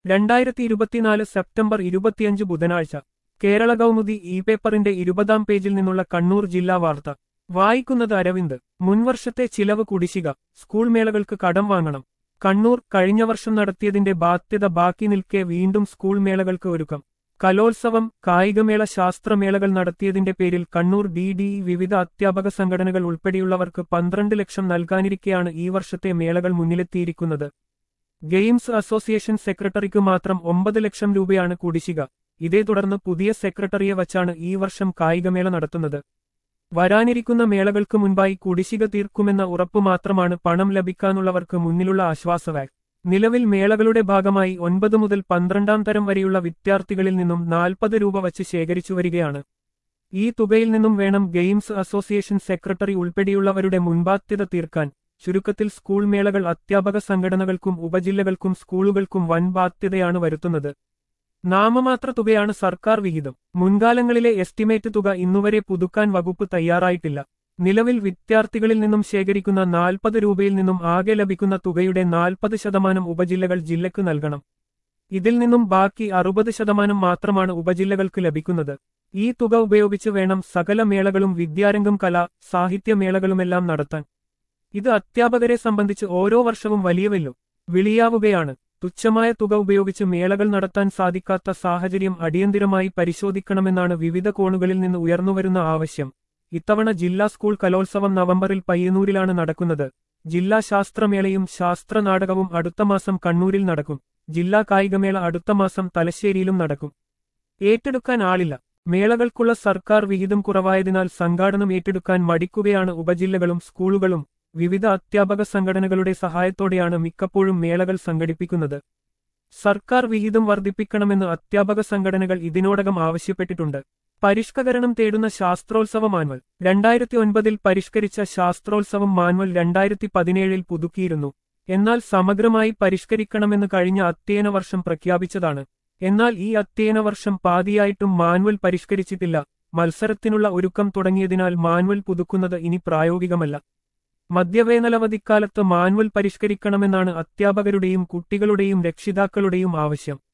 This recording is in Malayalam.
രണ്ടായിരത്തി ഇരുപത്തിനാല് സെപ്റ്റംബർ ഇരുപത്തിയഞ്ച് ബുധനാഴ്ച കേരള കൗമുദി ഇ പേപ്പറിന്റെ ഇരുപതാം പേജിൽ നിന്നുള്ള കണ്ണൂർ ജില്ലാ വാർത്ത വായിക്കുന്നത് അരവിന്ദ് മുൻവർഷത്തെ ചിലവ് കുടിശ്ശിക സ്കൂൾ മേളകൾക്ക് കടം വാങ്ങണം കണ്ണൂർ കഴിഞ്ഞ വർഷം നടത്തിയതിന്റെ ബാധ്യത ബാക്കി നിൽക്കെ വീണ്ടും സ്കൂൾ മേളകൾക്ക് ഒരുക്കം കലോത്സവം കായികമേള ശാസ്ത്രമേളകൾ നടത്തിയതിന്റെ പേരിൽ കണ്ണൂർ ഡി ഡി വിവിധ അധ്യാപക സംഘടനകൾ ഉൾപ്പെടെയുള്ളവർക്ക് പന്ത്രണ്ട് ലക്ഷം നൽകാനിരിക്കെയാണ് ഈ വർഷത്തെ മേളകൾ മുന്നിലെത്തിയിരിക്കുന്നത് ഗെയിംസ് അസോസിയേഷൻ സെക്രട്ടറിക്ക് മാത്രം ഒമ്പത് ലക്ഷം രൂപയാണ് കുടിശ്ശിക ഇതേ തുടർന്ന് പുതിയ സെക്രട്ടറിയെ വച്ചാണ് ഈ വർഷം കായികമേള നടത്തുന്നത് വരാനിരിക്കുന്ന മേളകൾക്ക് മുൻപായി കുടിശ്ശിക തീർക്കുമെന്ന ഉറപ്പു മാത്രമാണ് പണം ലഭിക്കാനുള്ളവർക്ക് മുന്നിലുള്ള ആശ്വാസവാക് നിലവിൽ മേളകളുടെ ഭാഗമായി ഒൻപത് മുതൽ പന്ത്രണ്ടാം തരം വരെയുള്ള വിദ്യാർത്ഥികളിൽ നിന്നും നാൽപ്പത് രൂപ വച്ച് ശേഖരിച്ചു വരികയാണ് ഈ തുകയിൽ നിന്നും വേണം ഗെയിംസ് അസോസിയേഷൻ സെക്രട്ടറി ഉൾപ്പെടെയുള്ളവരുടെ മുൻബാധ്യത തീർക്കാൻ ചുരുക്കത്തിൽ സ്കൂൾ മേളകൾ അധ്യാപക സംഘടനകൾക്കും ഉപജില്ലകൾക്കും സ്കൂളുകൾക്കും വൻ ബാധ്യതയാണ് വരുത്തുന്നത് നാമമാത്ര തുകയാണ് സർക്കാർ വിഹിതം മുൻകാലങ്ങളിലെ എസ്റ്റിമേറ്റ് തുക ഇന്നുവരെ പുതുക്കാൻ വകുപ്പ് തയ്യാറായിട്ടില്ല നിലവിൽ വിദ്യാർത്ഥികളിൽ നിന്നും ശേഖരിക്കുന്ന നാൽപ്പത് രൂപയിൽ നിന്നും ആകെ ലഭിക്കുന്ന തുകയുടെ നാൽപ്പത് ശതമാനം ഉപജില്ലകൾ ജില്ലക്ക് നൽകണം ഇതിൽ നിന്നും ബാക്കി അറുപത് ശതമാനം മാത്രമാണ് ഉപജില്ലകൾക്ക് ലഭിക്കുന്നത് ഈ തുക ഉപയോഗിച്ച് വേണം സകല മേളകളും വിദ്യാരംഗം കല സാഹിത്യമേളകളുമെല്ലാം നടത്താൻ ഇത് അധ്യാപകരെ സംബന്ധിച്ച് ഓരോ വർഷവും വലിയ വെല്ലും വിളിയാവുകയാണ് തുച്ഛമായ തുക ഉപയോഗിച്ച് മേളകൾ നടത്താൻ സാധിക്കാത്ത സാഹചര്യം അടിയന്തിരമായി പരിശോധിക്കണമെന്നാണ് വിവിധ കോണുകളിൽ നിന്ന് ഉയർന്നുവരുന്ന ആവശ്യം ഇത്തവണ ജില്ലാ സ്കൂൾ കലോത്സവം നവംബറിൽ പയ്യന്നൂരിലാണ് നടക്കുന്നത് ജില്ലാ ശാസ്ത്രമേളയും ശാസ്ത്ര നാടകവും അടുത്ത മാസം കണ്ണൂരിൽ നടക്കും ജില്ലാ കായികമേള അടുത്ത മാസം തലശ്ശേരിയിലും നടക്കും ഏറ്റെടുക്കാൻ ആളില്ല മേളകൾക്കുള്ള സർക്കാർ വിഹിതം കുറവായതിനാൽ സംഘാടനം ഏറ്റെടുക്കാൻ മടിക്കുകയാണ് ഉപജില്ലകളും സ്കൂളുകളും വിവിധ അധ്യാപക സംഘടനകളുടെ സഹായത്തോടെയാണ് മിക്കപ്പോഴും മേളകൾ സംഘടിപ്പിക്കുന്നത് സർക്കാർ വിഹിതം വർദ്ധിപ്പിക്കണമെന്ന് അധ്യാപക സംഘടനകൾ ഇതിനോടകം ആവശ്യപ്പെട്ടിട്ടുണ്ട് പരിഷ്കരണം തേടുന്ന ശാസ്ത്രോത്സവ മാനുവൽ രണ്ടായിരത്തി ഒൻപതിൽ പരിഷ്കരിച്ച ശാസ്ത്രോത്സവം മാനുവൽ രണ്ടായിരത്തി പതിനേഴിൽ പുതുക്കിയിരുന്നു എന്നാൽ സമഗ്രമായി പരിഷ്കരിക്കണമെന്ന് കഴിഞ്ഞ അധ്യയന വർഷം പ്രഖ്യാപിച്ചതാണ് എന്നാൽ ഈ അധ്യയന വർഷം പാതിയായിട്ടും മാനുവൽ പരിഷ്കരിച്ചിട്ടില്ല മത്സരത്തിനുള്ള ഒരുക്കം തുടങ്ങിയതിനാൽ മാനുവൽ പുതുക്കുന്നത് ഇനി പ്രായോഗികമല്ല മദ്യവേനലവധിക്കാലത്ത് മാനുവൽ പരിഷ്കരിക്കണമെന്നാണ് അധ്യാപകരുടെയും കുട്ടികളുടെയും രക്ഷിതാക്കളുടെയും ആവശ്യം